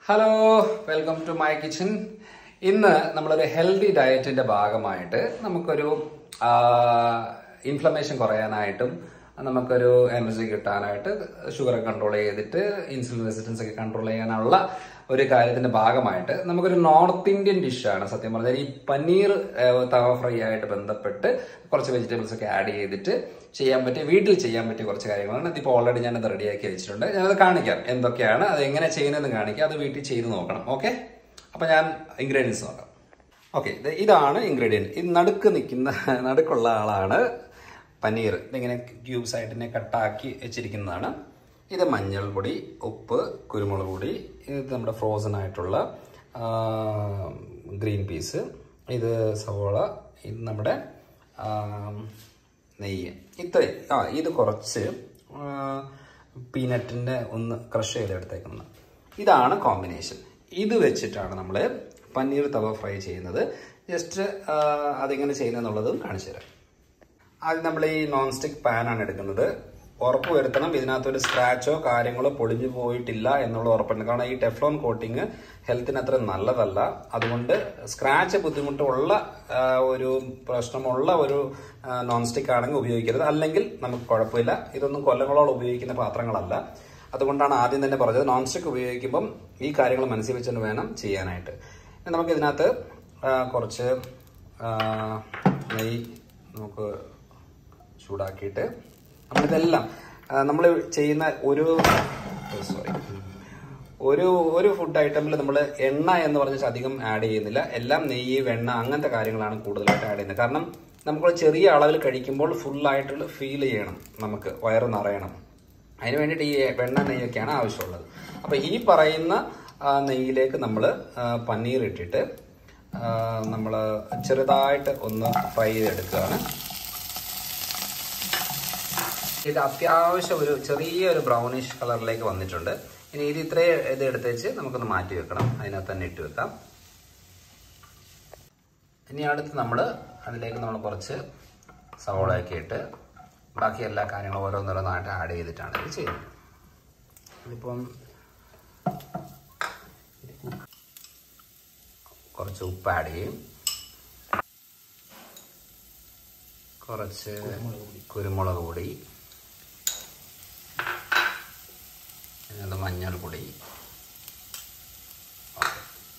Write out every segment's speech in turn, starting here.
Hello welcome to my kitchen ഇന്ന് നമ്മളൊരു healthy ഡയറ്റിന്റെ ഭാഗമായിട്ട് നമുക്കൊരു ഇൻഫ്ലമേഷൻ കുറയാനായിട്ടും നമുക്കൊരു എനർജി കിട്ടാനായിട്ട് ഷുഗർ കൺട്രോൾ ചെയ്തിട്ട് ഇൻസുലിൻ റെസിസ്റ്റൻസ് ഒക്കെ കൺട്രോൾ ചെയ്യാനുള്ള ഒരു കാര്യത്തിന്റെ ഭാഗമായിട്ട് നമുക്കൊരു നോർത്ത് ഇന്ത്യൻ ഡിഷാണ് സത്യം പറഞ്ഞാൽ ഈ പനീർ ഏഹ്, തവ ഫ്രൈ ആയിട്ട് ബന്ധപ്പെട്ട് കുറച്ച് വെജിറ്റബിൾസ് ഒക്കെ ആഡ് ചെയ്തിട്ട് ചെയ്യാൻ പറ്റിയ വീട്ടിൽ ചെയ്യാൻ പറ്റിയ കുറച്ച് കാര്യങ്ങളാണ് ഇതിപ്പോൾ ഓൾറെഡി ഞാനത് റെഡിയാക്കി വെച്ചിട്ടുണ്ട് ഞാനത് കാണിക്കാം എന്തൊക്കെയാണ് അത് എങ്ങനെ ചെയ്യുന്നതെന്ന് കാണിക്കാം അത് വീട്ടിൽ ചെയ്ത് നോക്കണം ഓക്കെ അപ്പൊ ഞാൻ ഇൻഗ്രീഡിയൻസ് നോക്കാം ഓക്കെ ഇതാണ് ഇൻഗ്രീഡിയൻറ്റ് ഇത് നടുക്ക് നിൽക്കുന്ന നടുക്കുള്ള ആളാണ് പനീർ ഇതിങ്ങനെ ക്യൂബ്സ് ആയിട്ട് തന്നെ കട്ടാക്കി വെച്ചിരിക്കുന്നതാണ് ഇത് മഞ്ഞൾപ്പൊടി ഉപ്പ് കുരുമുളക് പൊടി ഇത് നമ്മുടെ ഫ്രോസൺ ആയിട്ടുള്ള ഗ്രീൻ പീസ് ഇത് സവോള ഇത് നമ്മുടെ ആ, നെയ്യ് ഇത്രയും ആ ഇത് കുറച്ച് പീനട്ടിൻ്റെ ഒന്ന് ക്രഷ് ചെയ്തെടുത്തേക്കുന്നത് ഇതാണ് കോമ്പിനേഷൻ ഇത് വെച്ചിട്ടാണ് നമ്മൾ പനീർ തവ ഫ്രൈ ചെയ്യുന്നത് ജസ്റ്റ് അതെങ്ങനെ ചെയ്യുന്നതെന്നുള്ളത് കാണിച്ചു തരാം ആദ്യം നമ്മൾ ഈ നോൺ സ്റ്റിക്ക് പാനാണ് എടുക്കുന്നത് ഉറപ്പ് വരുത്തണം ഇതിനകത്തൊരു സ്ക്രാച്ചോ കാര്യങ്ങളോ പൊളിഞ്ഞു പോയിട്ടില്ല എന്നുള്ള ഉറപ്പുണ്ട് കാരണം ഈ ടെഫ്ലോൺ കോട്ടിങ് ഹെൽത്തിന് അത്ര നല്ലതല്ല അതുകൊണ്ട് സ്ക്രാച്ച് ബുദ്ധിമുട്ടുള്ള ആ, ഒരു പ്രശ്നമുള്ള ഒരു നോൺ സ്റ്റിക്ക് ആണെങ്കിൽ ഉപയോഗിക്കരുത് അല്ലെങ്കിൽ നമുക്ക് കുഴപ്പമില്ല ഇതൊന്നും കൊല്ലങ്ങളോളം ഉപയോഗിക്കുന്ന പാത്രങ്ങളല്ല അതുകൊണ്ടാണ് ആദ്യം തന്നെ പറഞ്ഞത് നോൺ സ്റ്റിക്ക് ഉപയോഗിക്കുമ്പം ഈ കാര്യങ്ങൾ മനസ്സിൽ വെച്ചുകൊണ്ട് വേണം ചെയ്യാനായിട്ട് ഇനി നമുക്ക് ഇതിനകത്ത് ആ, കുറച്ച് ആ, നെയ്യ് നമുക്ക് ചൂടാക്കിയിട്ട് നമ്മളിതെല്ലാം നമ്മൾ ചെയ്യുന്ന ഒരു സോറി ഒരു ഒരു ഫുഡ് ഐറ്റമിൽ നമ്മൾ എണ്ണ എന്ന് പറഞ്ഞാൽ അധികം ആഡ് ചെയ്യുന്നില്ല എല്ലാം നെയ്യ് വെണ്ണ അങ്ങനത്തെ കാര്യങ്ങളാണ് കൂടുതലായിട്ട് ആഡ് ചെയ്യുന്നത് കാരണം നമുക്ക് ചെറിയ അളവിൽ കഴിക്കുമ്പോൾ ഫുള്ളായിട്ടുള്ള ഫീൽ ചെയ്യണം നമുക്ക് വയറ് നിറയണം അതിന് വേണ്ടിയിട്ട് ഈ വെണ്ണ നെയ്യൊക്കെയാണ് ആവശ്യമുള്ളത് അപ്പോൾ ഈ പറയുന്ന ആ, നെയ്യിലേക്ക് നമ്മൾ പനീർ ഇട്ടിട്ട് നമ്മൾ ചെറുതായിട്ട് ഒന്ന് ഫ്രൈ ചെയ്തെടുക്കുകയാണ് ഇത് അത്യാവശ്യം ഒരു ചെറിയൊരു ബ്രൗണിഷ് കളറിലേക്ക് വന്നിട്ടുണ്ട് ഇനി ഇത് ഇത്രയും ഇത് എടുത്ത് വെച്ച് നമുക്കൊന്ന് മാറ്റി വെക്കണം അതിനകത്ത് തന്നെ ഇട്ട് വെക്കാം ഇനി അടുത്ത് നമ്മൾ അതിലേക്ക് നമ്മൾ കുറച്ച് സവോളയൊക്കെ ഇട്ട് ബാക്കി എല്ലാ കാര്യങ്ങളും ഓരോന്നോരോന്നായിട്ട് ആഡ് ചെയ്തിട്ടാണ് ഇത് ചെയ്യുന്നത് ഇതിപ്പം കുറച്ച് ഉപ്പ് ആഡ് ചെയ്യും കുറച്ച് കുരുമുളക് പൊടി പിന്നെ മഞ്ഞൾപ്പൊടി ഓക്കെ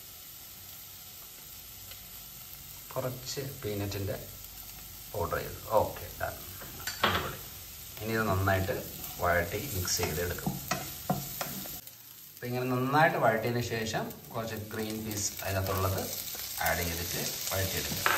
കുറച്ച് പീനറ്റിൻ്റെ ഓർഡർ ചെയ്തു ഓക്കെ ഡൺ അടിപൊളി ഇനി ഇത് നന്നായിട്ട് വഴട്ടി മിക്സ് ചെയ്തെടുക്കും അപ്പം ഇങ്ങനെ നന്നായിട്ട് വഴട്ടിയതിന് ശേഷം കുറച്ച് ഗ്രീൻ പീസ് അതിനകത്തുള്ളത് ആഡ് ചെയ്തിട്ട് വഴറ്റിയെടുക്കുക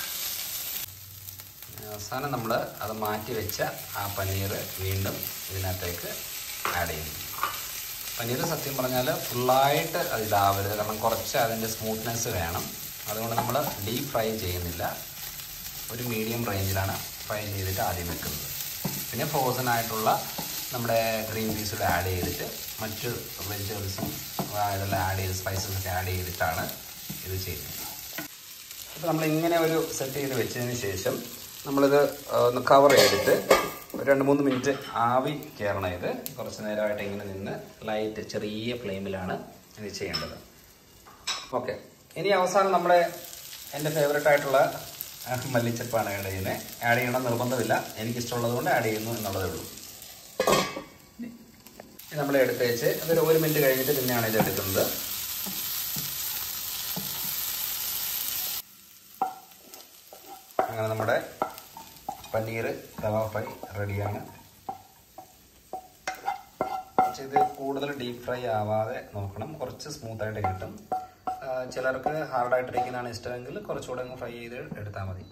അവസാനം നമ്മൾ അത് മാറ്റി വെച്ച ആ പനീർ വീണ്ടും ഇതിനകത്തേക്ക് ആഡ് ചെയ്യുന്നു പനീർ സത്യം പറഞ്ഞാൽ ഫുള്ളായിട്ട് അത് ഇതാവരുത് കാരണം കുറച്ച് അതിൻ്റെ സ്മൂത്ത്നെസ് വേണം അതുകൊണ്ട് നമ്മൾ ഡീപ്പ് ഫ്രൈ ചെയ്യുന്നില്ല ഒരു മീഡിയം റേഞ്ചിലാണ് ഫ്രൈ ചെയ്തിട്ട് ആദ്യം വെക്കുന്നത് പിന്നെ ഫ്രോസൺ ആയിട്ടുള്ള നമ്മുടെ ഗ്രീൻ പീസ് കൂടെ ആഡ് ചെയ്തിട്ട് മറ്റ് വെജിറ്റബിൾസും ഇതെല്ലാം ആഡ് ചെയ്ത് സ്പൈസസ് ഒക്കെ ആഡ് ചെയ്തിട്ടാണ് ഇത് ചെയ്യുന്നത് അപ്പോൾ നമ്മൾ ഇങ്ങനെ ഒരു സെറ്റ് ചെയ്ത് വെച്ചതിന് ശേഷം നമ്മളിത് ആ, ഒന്ന് കവർ ചെയ്തിട്ട് ഒരു രണ്ട് മൂന്ന് മിനിറ്റ് ആവി കയറണം ഇത് കുറച്ച് നേരമായിട്ട് ഇങ്ങനെ നിന്ന് ലൈറ്റ് ചെറിയ ഫ്ലെയിമിലാണ് ഇത് ചെയ്യേണ്ടത് ഓക്കെ ഇനി അവസാനം നമ്മുടെ എൻ്റെ ഫേവറേറ്റ് ആയിട്ടുള്ള ആ, മല്ലിച്ചപ്പാണ് ആഡ് ചെയ്യുന്നത് ആഡ് ചെയ്യണം നിർബന്ധമില്ല എനിക്കിഷ്ടമുള്ളത് കൊണ്ട് ആഡ് ചെയ്യുന്നു എന്നുള്ളതേ ഉള്ളൂ ഇത് നമ്മൾ എടുത്ത് വെച്ച് അതൊരു ഒരു മിനിറ്റ് കഴിഞ്ഞിട്ട് പിന്നെയാണ് ഇത് എടുക്കുന്നത് അങ്ങനെ നമ്മുടെ പനീർ തവ ഫ്രൈ റെഡിയാണ് പക്ഷേ ഇത് കൂടുതൽ ഡീപ്പ് ഫ്രൈ ആവാതെ നോക്കണം കുറച്ച് സ്മൂത്തായിട്ട് കിട്ടും ആ, ചിലർക്ക് ഹാർഡായിട്ടിരിക്കുന്നതാണ് ഇഷ്ടമെങ്കിൽ കുറച്ചുകൂടെ അങ്ങ് ഫ്രൈ ചെയ്ത് എടുത്താൽ മതി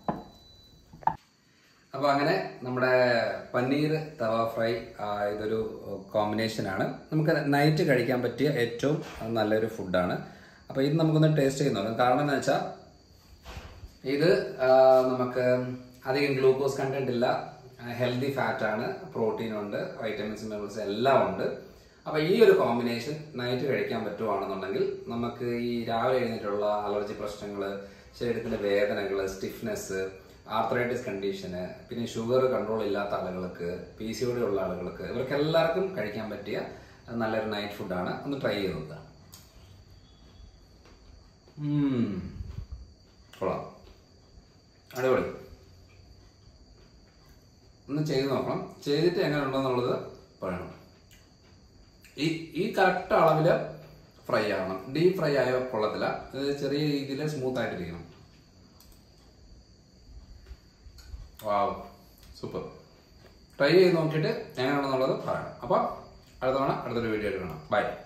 അപ്പോൾ അങ്ങനെ നമ്മുടെ പനീർ തവ ഫ്രൈ ആ, ഇതൊരു കോമ്പിനേഷൻ ആണ് നമുക്ക് നൈറ്റ് കഴിക്കാൻ പറ്റിയ ഏറ്റവും നല്ലൊരു ഫുഡാണ് അപ്പോൾ ഇത് നമുക്കൊന്ന് ടേസ്റ്റ് ചെയ്ത് നോക്കാം കാരണം എന്താ വെച്ചാൽ ഇത് ആ, നമുക്ക് അധികം ഗ്ലൂക്കോസ് കണ്ടന്റ് ഇല്ല ഹെൽത്തി ഫാറ്റ് ആണ് പ്രോട്ടീൻ ഉണ്ട് വൈറ്റമിൻസ് മിനറൽസ് എല്ലാം ഉണ്ട് അപ്പൊ ഈ ഒരു കോമ്പിനേഷൻ നൈറ്റ് കഴിക്കാൻ പറ്റുവാണെന്നുണ്ടെങ്കിൽ നമുക്ക് ഈ രാവിലെ എഴുന്നേറ്റുള്ള അലർജി പ്രശ്നങ്ങൾ ശരീരത്തിന്റെ വേദനകൾ സ്റ്റിഫ്നെസ് ആർത്രൈറ്റിസ് കണ്ടീഷന് പിന്നെ ഷുഗർ കൺട്രോൾ ഇല്ലാത്ത ആളുകൾക്ക് പി സി ഉള്ള ആളുകൾക്ക് ഇവർക്ക് എല്ലാവർക്കും കഴിക്കാൻ പറ്റിയ നല്ലൊരു നൈറ്റ് ഫുഡാണ് ഒന്ന് ട്രൈ ചെയ്ത് നോക്കുക ഉം. കൊള്ളാം അടിപൊളി ഒന്ന് ചെയ്ത് നോക്കണം ചെയ്തിട്ട് എങ്ങനെ ഉണ്ടെന്നുള്ളത് പറയണം ഈ ഈ കറക്റ്റ് അളവിൽ ഫ്രൈ ആവണം ഡീപ് ഫ്രൈ ആയ കൊള്ളത്തില്ല ഇത് ചെറിയ രീതിയിൽ സ്മൂത്ത് ആയിട്ടിരിക്കണം വാവ് സൂപ്പർ ട്രൈ ചെയ്ത് നോക്കിയിട്ട് എങ്ങനെയാണെന്നുള്ളത് പറയണം അപ്പോൾ അടുത്ത തവണ അടുത്തൊരു വീഡിയോ എടുക്കണം ബൈ